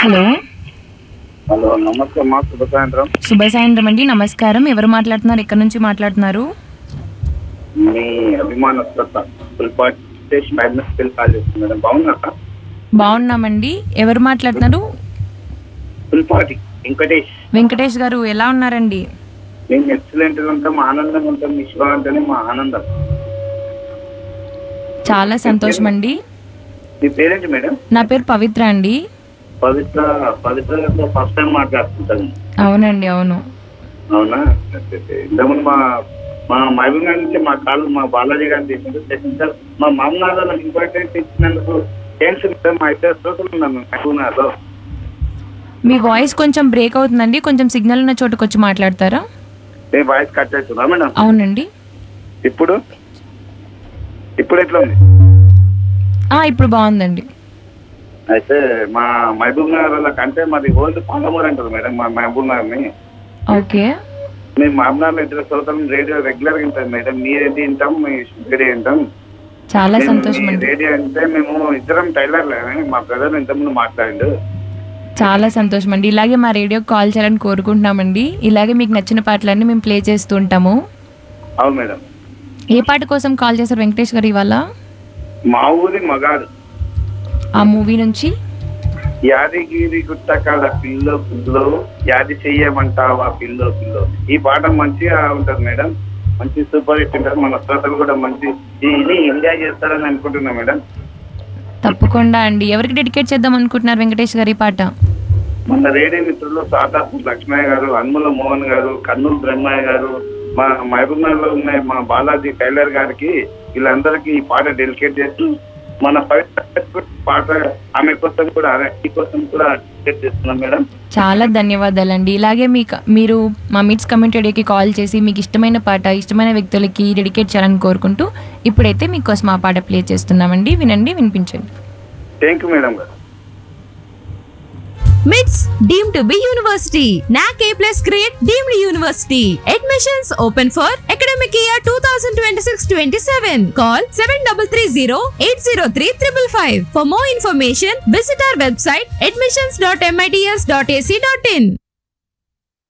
Hello hello నమస్తే మా శుభ సాయంత్రం శుభ సాయంత్రం అండి నమస్కారం ఎవరు మాట్లాడుతున్నారు ఎక్కడి నుంచి మాట్లాడుతున్నారు మీ అభిమాన శ్రద్ధ పుల్పాటి స్టేష్ మ్యాగ్నస్ పిల్ కాల్ చేస్తుంది మేడం బాగున్నారా బాగున్నామండి ఎవరు మాట్లాడుతున్నారు పుల్పాటి వెంకటేష్ వెంకటేష్ గారు ఎలా ఉన్నారండి మేము ఎక్సలెంట్ గా ఉంటాం ఆనందంగా ఉంటాం మీ శివ అంటేనే మా ఆనందం చాలా సంతోషం అండి మీ పేరేంటి మేడం నా పేరు పవిత్ర అండి పవిత్ర పవిత్ర ఫస్ట్ టైం మాట్లాడుతుంటాను అవునండి అవును అవునా ఇంతకుముందు మా మా మహబూబ్ గారి నుంచి మా కాళ్ళు మా బాలాజీ గారిని చేసిండు చేసింది మా మామనాథ నాకు ఇంపార్టెంట్ ఇచ్చినందుకు థ్యాంక్స్ మేడం మా ఇద్దరు శ్రోతలు ఉన్నాను మహబూబ్నగర్లో మీ వాయిస్ కొంచెం బ్రేక్ అవుతుందండి కొంచెం సిగ్నల్ ఉన్న చోటుకు వచ్చి మాట్లాడతారా ఏ వాయిస్ కట్ అవుతుందా మేడం అవునండి ఇప్పుడు ఇప్పుడు ఎట్లా ఉంది ఆ, ఇప్పుడు బాగుందండి అయితే మా మహబూబ్ నగర్ వాళ్ళకి అంటే మాది ఓల్డ్ పాలమూరు అంటారు మేడం మా మహబూబ్ నగర్ని ఓకే మేము మహబూబ్నగర్లో ఇద్దరు శ్రోతలు రేడియో రెగ్యులర్గా వింటాం మేడం మీరేంటి వింటాం మీ రేడియో వింటాం చాలా మేము సంతోషం మీ అండి రేడియో అంటే మేము ఇద్దరం టైలర్లే మా బ్రదర్ ఇంతకుముందు మాట్లాడిండు చాలా సంతోషం అండి ఇలాగే మా రేడియో కాల్ చేయాలని కోరుకుంటున్నామండి ఇలాగే మీకు నచ్చిన పాటలన్నీ మేము ప్లే చేస్తూ ఉంటాము అవును మేడం ఏ పాట కోసం కాల్ చేశారు వెంకటేష్ గారు ఇవాళ మా ఊరి మగాడు ఆ మూవీ నుంచి యాదగిరి గుట్టకాల పిల్లో పిల్లో యాది చెయ్యమంటావా పిల్లో పిల్లో ఈ పాట మంచిగా ఉంటది మేడం మంచి సూపర్ హిట్ ఉంటుంది మన శ్రోతలు కూడా మంచి ఇది ఎంజాయ్ చేస్తారని అనుకుంటున్నా మేడం తప్పకుండా అండి ఎవరికి డెడికేట్ చేద్దాం అనుకుంటున్నారు వెంకటేష్ గారు ఈ పాట మన రేడియో మిత్రులు సాతాపూర్ లక్ష్మయ్య గారు అన్ముల మోహన్ గారు కర్నూలు బ్రహ్మయ్య గారు మా మహబూబ్నగర్ లో ఉన్న మా బాలాజీ టైలర్ గారికి వీళ్ళందరికీ ఈ పాట డెలికేట్ చేస్తూ మన పవిత్ర పాట ఆమె కోసం కూడా ఈ కోసం కూడా డెడికేట్ చేస్తున్నాం మేడం చాలా ధన్యవాదాలండి ఇలాగే మీ మీరు మా మిట్స్ కమ్యూనిటీ రేడియోకి కాల్ చేసి మీకు ఇష్టమైన పాట ఇష్టమైన వ్యక్తులకి డెడికేట్ చేయాలని కోరుకుంటూ ఇప్పుడైతే మీకోసం ఆ పాట ప్లే చేస్తున్నామండి వినండి వినిపించండి థ్యాంక్ యూ మేడం గారు MITS deemed to be university. NAC A plus grade deemed university. Admissions open for academic year 2026-27. Call 7330-803-555. For more information, visit our website admissions.mits.ac.in.